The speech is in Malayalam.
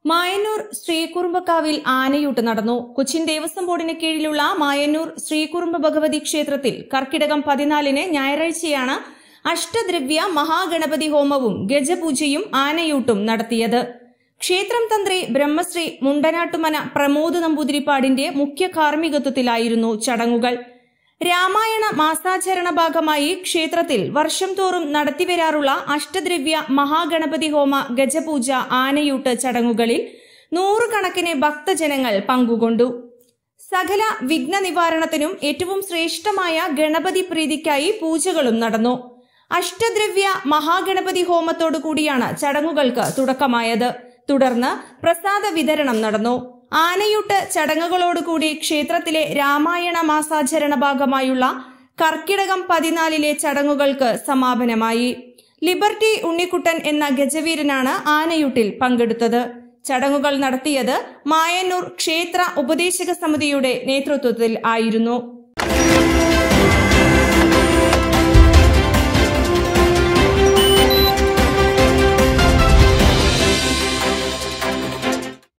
മായന്നൂർ ശ്രീകുറുമ്പക്കാവിൽ ആനയൂട്ട് നടന്നു കൊച്ചിൻ ദേവസ്വം ബോർഡിന് കീഴിലുള്ള മായന്നൂർ ശ്രീകുറുമ്പ ഭഗവതി ക്ഷേത്രത്തിൽ കർക്കിടകം പതിനാലിന് ഞായറാഴ്ചയാണ് അഷ്ടദ്രവ്യ മഹാഗണപതി ഹോമവും ഗജപൂജയും ആനയൂട്ടും നടത്തിയത് ക്ഷേത്രം തന്ത്രി ബ്രഹ്മശ്രീ മുണ്ടനാട്ടുമന പ്രമോദ് നമ്പൂതിരിപ്പാടിന്റെ മുഖ്യ കാർമ്മികത്വത്തിലായിരുന്നു ചടങ്ങുകൾ രാമായണ മാസാചരണ ഭാഗമായി ക്ഷേത്രത്തിൽ വർഷം തോറും നടത്തിവരാറുള്ള അഷ്ടദ്രവ്യ മഹാഗണപതി ഹോമ ഗജപൂജ ആനയൂട്ട് ചടങ്ങുകളിൽ നൂറുകണക്കിന് ഭക്തജനങ്ങൾ പങ്കുകൊണ്ടു സകല വിഘ്ന നിവാരണത്തിനും ഏറ്റവും ശ്രേഷ്ഠമായ ഗണപതി പ്രീതിക്കായി പൂജകളും നടന്നു അഷ്ടദ്രവ്യ മഹാഗണപതി ഹോമത്തോടു കൂടിയാണ് ചടങ്ങുകൾക്ക് തുടക്കമായത് തുടർന്ന് പ്രസാദ വിതരണം നടന്നു ആനയൂട്ട് ചടങ്ങുകളോടുകൂടി ക്ഷേത്രത്തിലെ രാമായണ മാസാചരണ ഭാഗമായുള്ള കർക്കിടകം പതിനാലിലെ ചടങ്ങുകൾക്ക് സമാപനമായി ലിബർട്ടി ഉണ്ണിക്കുട്ടൻ എന്ന ഗജവീരനാണ് ആനയൂട്ടിൽ പങ്കെടുത്തത് ചടങ്ങുകൾ നടത്തിയത് മായന്നൂർ ക്ഷേത്ര ഉപദേശക സമിതിയുടെ നേതൃത്വത്തിൽ ആയിരുന്നു